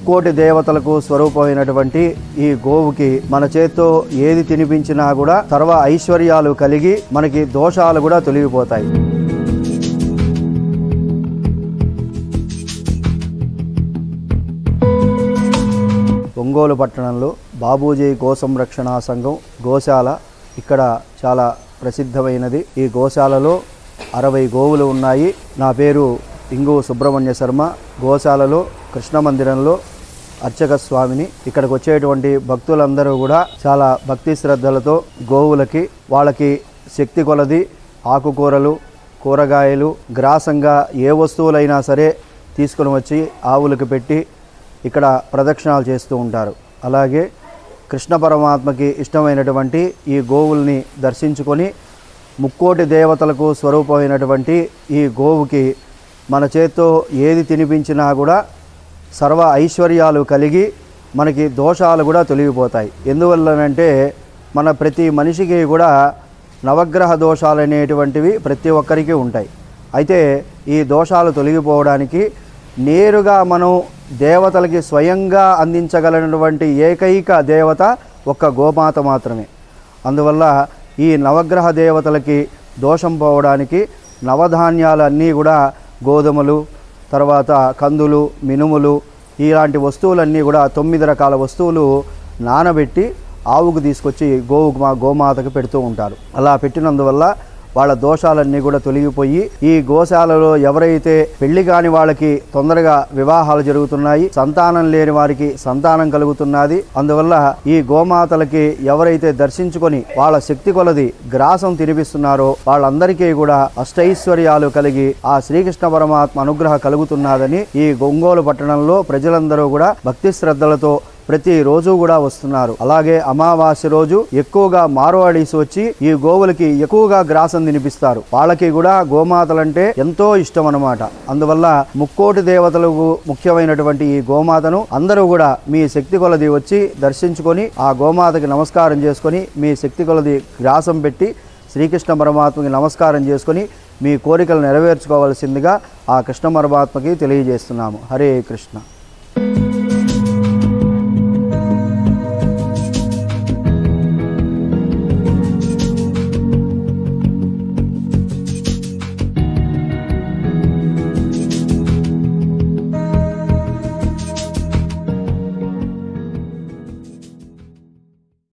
ముక్కోటి దేవతలకు స్వరూపమైనటువంటి ఈ గోవుకి మన చేత్తో ఏది తినిపించినా కూడా సర్వ ఐశ్వర్యాలు కలిగి మనకి దోషాలు కూడా తొలగిపోతాయి ఒంగోలు పట్టణంలో బాబూజీ గో సంరక్షణ సంఘం గోశాల ఇక్కడ చాలా ప్రసిద్ధమైనది ఈ గోశాలలో అరవై గోవులు ఉన్నాయి నా పేరు ఇంగు సుబ్రహ్మణ్య శర్మ గోశాలలో కృష్ణ మందిరంలో అర్చక స్వామిని ఇక్కడికి వచ్చేటువంటి భక్తులందరూ కూడా చాలా భక్తి శ్రద్ధలతో గోవులకి వాళ్ళకి శక్తి కొలది ఆకుకూరలు కూరగాయలు గ్రాసంగా ఏ వస్తువులైనా సరే తీసుకుని వచ్చి ఆవులకు పెట్టి ఇక్కడ ప్రదక్షిణాలు చేస్తూ ఉంటారు అలాగే కృష్ణ పరమాత్మకి ఇష్టమైనటువంటి ఈ గోవుల్ని దర్శించుకొని ముక్కోటి దేవతలకు స్వరూపమైనటువంటి ఈ గోవుకి మన చేత్తో ఏది తినిపించినా కూడా సర్వ ఐశ్వర్యాలు కలిగి మనకి దోషాలు కూడా తొలగిపోతాయి ఎందువల్లనంటే మన ప్రతి మనిషికి కూడా నవగ్రహ దోషాలు అనేటువంటివి ప్రతి ఒక్కరికి ఉంటాయి అయితే ఈ దోషాలు తొలగిపోవడానికి నేరుగా మనం దేవతలకి స్వయంగా అందించగలిగినటువంటి ఏకైక దేవత ఒక్క గోమాత మాత్రమే అందువల్ల ఈ నవగ్రహ దేవతలకి దోషం పోవడానికి నవధాన్యాలన్నీ కూడా గోధుమలు తర్వాత కందులు మినుములు ఇలాంటి వస్తువులన్నీ కూడా తొమ్మిది రకాల వస్తువులు నానబెట్టి ఆవుకు తీసుకొచ్చి గోవుకు మా గోమాతకు పెడుతూ ఉంటారు అలా పెట్టినందువల్ల వాళ్ళ దోషాలన్నీ కూడా తొలగిపోయి ఈ గోశాలలో ఎవరైతే పెళ్లి కాని వాళ్ళకి తొందరగా వివాహాలు జరుగుతున్నాయి సంతానం లేని వారికి సంతానం కలుగుతున్నది అందువల్ల ఈ గోమాతలకి ఎవరైతే దర్శించుకొని వాళ్ళ శక్తి కొలది గ్రాసం తినిపిస్తున్నారో వాళ్ళందరికీ కూడా అష్టైశ్వర్యాలు కలిగి ఆ శ్రీకృష్ణ పరమాత్మ అనుగ్రహ కలుగుతున్నదని ఈ ఒంగోలు పట్టణంలో ప్రజలందరూ కూడా భక్తి శ్రద్ధలతో ప్రతి రోజు కూడా వస్తున్నారు అలాగే అమావాస్య రోజు ఎక్కువగా మారువాడీసి వచ్చి ఈ గోవులకి ఎక్కువగా గ్రాసం తినిపిస్తారు వాళ్ళకి కూడా గోమాతలంటే ఎంతో ఇష్టం అన్నమాట అందువల్ల ముక్కోటి దేవతలకు ముఖ్యమైనటువంటి ఈ గోమాతను అందరూ కూడా మీ శక్తి కొలది వచ్చి దర్శించుకొని ఆ గోమాతకి నమస్కారం చేసుకొని మీ శక్తి కొలది గ్రాసం పెట్టి శ్రీకృష్ణ పరమాత్మకి నమస్కారం చేసుకొని మీ కోరికలు నెరవేర్చుకోవాల్సిందిగా ఆ కృష్ణ పరమాత్మకి తెలియజేస్తున్నాము హరే కృష్ణ